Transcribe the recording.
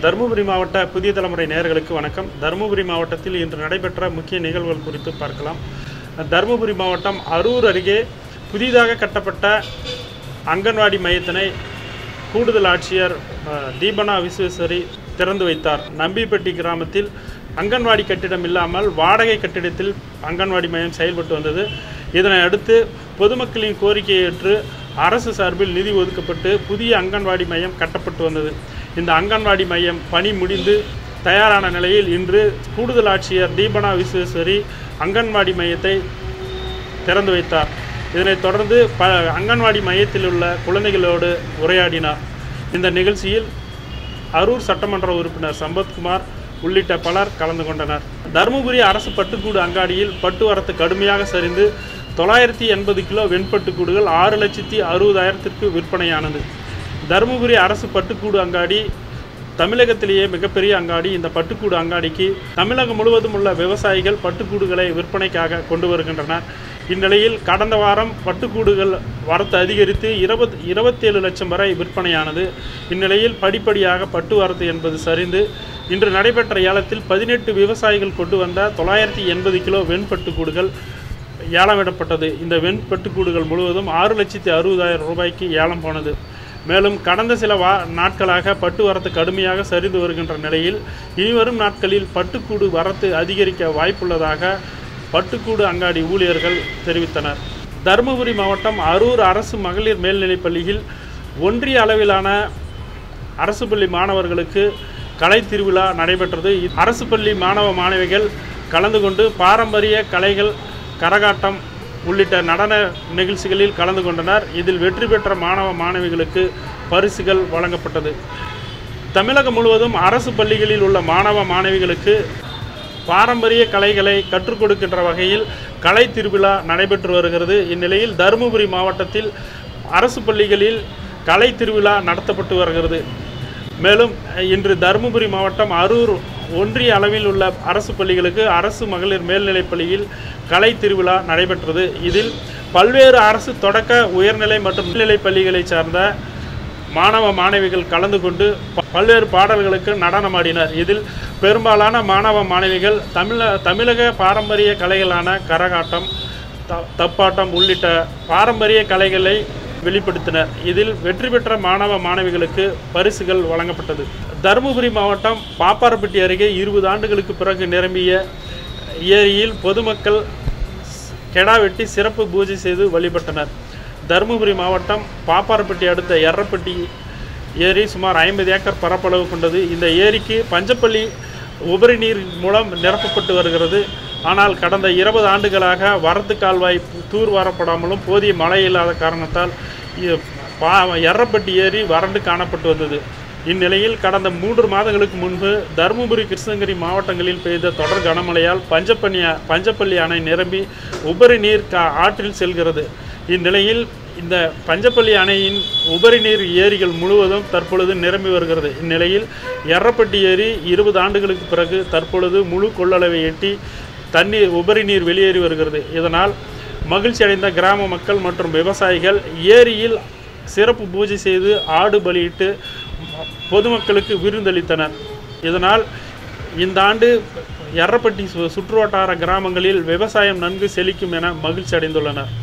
தருமபுரி மாவட்ட புதிய தலைமுறை நேயர்களுக்கு வணக்கம் தருமபுரி மாவட்டத்தில் இன்று நடைபெற்ற முக்கிய நிகழ்வுகள் குறித்து பார்க்கலாம் தருமபுரி மாவட்டம் அரூர் அருகே புதிதாக கட்டப்பட்ட அங்கன்வாடி மையத்தினை கூடுதல் ஆட்சியர் அஹ், தீபனா விஸ்வேஸ்வரி திறந்து வைத்தார் நம்பிப்பட்டி கிராமத்தில் அங்கன்வாடி கட்டிடம் இல்லாமல் வாடகை கட்டிடத்தில் அங்கன்வாடி மையம் செயல்பட்டு வந்தது இதனை அடுத்து பொதுமக்களின் கோரிக்கையை ஏற்று அரசு சார்பில் நிதி ஒதுக்கப்பட்டு புதிய அங்கன்வாடி மையம் கட்டப்பட்டு வந்தது இந்த அங்கன்வாடி மையம் பணி முடிந்து தயாரான நிலையில் இன்று கூடுதல் ஆட்சியர் தீபனா விஸ்வேஸ்வரி அங்கன்வாடி மையத்தை திறந்து வைத்தார் இதனைத் தொடர்ந்து ப அங்கன்வாடி மையத்தில் உள்ள குழந்தைகளோடு உரையாடினார் இந்த நிகழ்ச்சியில் அரூர் சட்டமன்ற உறுப்பினர் சம்பத்குமார் உள்ளிட்ட பலர் கலந்து கொண்டனர் தருமபுரி அரசு பட்டுக்கூடு அங்காடியில் பட்டு வரத்து கடுமையாக சரிந்து தொள்ளாயிரத்தி எண்பது கிலோ வெண்பட்டுக்கூடுகள் ஆறு லட்சத்தி அறுபதாயிரத்திற்கு விற்பனையானது தருமபுரி அரசு பட்டுக்கூடு அங்காடி தமிழகத்திலேயே மிகப்பெரிய அங்காடி இந்த பட்டுக்கூடு அங்காடிக்கு தமிழகம் முழுவதும் உள்ள விவசாயிகள் பட்டுக்கூடுகளை விற்பனைக்காக கொண்டு வருகின்றனர் இந்நிலையில் கடந்த வாரம் பட்டுக்கூடுகள் வரத்து அதிகரித்து இருபத் இருபத்தேழு லட்சம் வரை விற்பனையானது இந்நிலையில் படிப்படியாக பட்டு வரத்து என்பது சரிந்து இன்று நடைபெற்ற ஏலத்தில் பதினெட்டு விவசாயிகள் கொண்டு வந்த தொள்ளாயிரத்தி எண்பது கிலோ வெண்பட்டுக்கூடுகள் ஏலமிடப்பட்டது இந்த வெண்பட்டுக்கூடுகள் முழுவதும் ஆறு லட்சத்தி அறுபதாயிரம் ரூபாய்க்கு ஏலம் போனது மேலும் கடந்த சில வா நாட்களாக பட்டு வரத்து கடுமையாக சரிந்து வருகின்ற நிலையில் இனிவரும் நாட்களில் பட்டுக்கூடு வரத்து அதிகரிக்க வாய்ப்புள்ளதாக பட்டுக்கூடு அங்காடி ஊழியர்கள் தெரிவித்தனர் தருமபுரி மாவட்டம் அரூர் அரசு மகளிர் மேல்நிலைப் பள்ளியில் ஒன்றிய அளவிலான அரசு பள்ளி மாணவர்களுக்கு கலை திருவிழா நடைபெற்றது இ- அரசு பள்ளி மாணவ மாணவிகள் கலந்து கொண்டு பாரம்பரிய கலைகள் கரகாட்டம் உள்ளிட்ட நடன நிகழ்ச்சிகளில் கலந்து கொண்டனர் இதில் வெற்றி பெற்ற மாணவ மாணவிகளுக்கு பரிசுகள் வழங்கப்பட்டது தமிழகம் முழுவதும் அரசு பள்ளிகளில் உள்ள மாணவ மாணவிகளுக்கு பாரம்பரிய கலைகளை கற்றுக் கொடுக்கின்ற வகையில் கலை திருவிழா நடைபெற்று வருகிறது இந்நிலையில் தருமபுரி மாவட்டத்தில் அரசு பள்ளிகளில் கலை திருவிழா நடத்தப்பட்டு வருகிறது மேலும் அஹ், இன்று தருமபுரி மாவட்டம் அரூர் ஒன்றிய அளவில் உள்ள அரசு பள்ளிகளுக்கு அரசு மகளிர் மேல்நிலைப் பள்ளியில் கலை திருவிழா நடைபெற்றது இதில் பல்வேறு அரசு தொடக்க உயர்நிலை மற்றும் மேல்நிலைப் பள்ளிகளைச் சார்ந்த மாணவ மாணவிகள் கலந்து கொண்டு ப- பல்வேறு பாடல்களுக்கு நடனமாடினர் இதில் பெரும்பாலான மாணவ மாணவிகள் தமிழ தமிழக பாரம்பரிய கலைகளான கரகாட்டம் த- தப்பாட்டம் உள்ளிட்ட பாரம்பரிய கலைகளை வெளிப்படுத்தினர் இதில் வெற்றி பெற்ற மாணவ மாணவிகளுக்கு பரிசுகள் வழங்கப்பட்டது தருமபுரி மாவட்டம் பாப்பாரப்பட்டி அருகே இருபது ஆண்டுகளுக்கு பிறகு நிரம்பிய ஏரியில் பொதுமக்கள் கெடா வெட்டி சிறப்பு பூஜை செய்து வழிபட்டனர் தருமபுரி மாவட்டம் பாப்பாரப்பட்டி அடுத்த எர்ரப்பட்டி ஏரி சுமார் ஐம்பது ஏக்கர் பரப்பளவு கொண்டது இந்த ஏரிக்கு பஞ்சப்பள்ளி உபரி நீர் மூலம் நிரப்பப்பட்டு வருகிறது ஆனால் கடந்த இருபது ஆண்டுகளாக வரத்து கால்வாய் தூர் வரப்படாமலும் போதிய மழை இல்லாத காரணத்தால் இ- பா எர்ரப்பட்டி ஏரி வறண்டு காணப்பட்டு வந்தது இந்நிலையில் கடந்த மூன்று மாதங்களுக்கு முன்பு தருமபுரி கிருஷ்ணகிரி மாவட்டங்களில் பெய்த தொடர் கனமழையால் பஞ்சப்பள்ளி பஞ்சப்பள்ளி அணை நிரம்பி உபரி நீர் கா ஆற்றில் செல்கிறது இந்நிலையில் இந்த பஞ்சப்பள்ளி அணையின் உபரி நீர் ஏரிகள் முழுவதும் தற்பொழுது நிரம்பி வருகிறது இந்நிலையில் எர்ரப்பட்டி ஏரி இருபது ஆண்டுகளுக்கு பிறகு தற்பொழுது முழு கொள்ளளவை எட்டி தண்ணீர் உபரி நீர் வெளியேறி வருகிறது இதனால் மகிழ்ச்சி அடைந்த கிராம மக்கள் மற்றும் விவசாயிகள் ஏரியில் சிறப்பு பூஜை செய்து ஆடு பலியிட்டு பொதுமக்களுக்கு விருந்தளித்தனர் இதனால் இந்த ஆண்டு எர்ரப்பட்டி சு சுற்றுவட்டார கிராமங்களில் விவசாயம் நன்கு செழிக்கும் என மகிழ்ச்சி அடைந்துள்ளனர்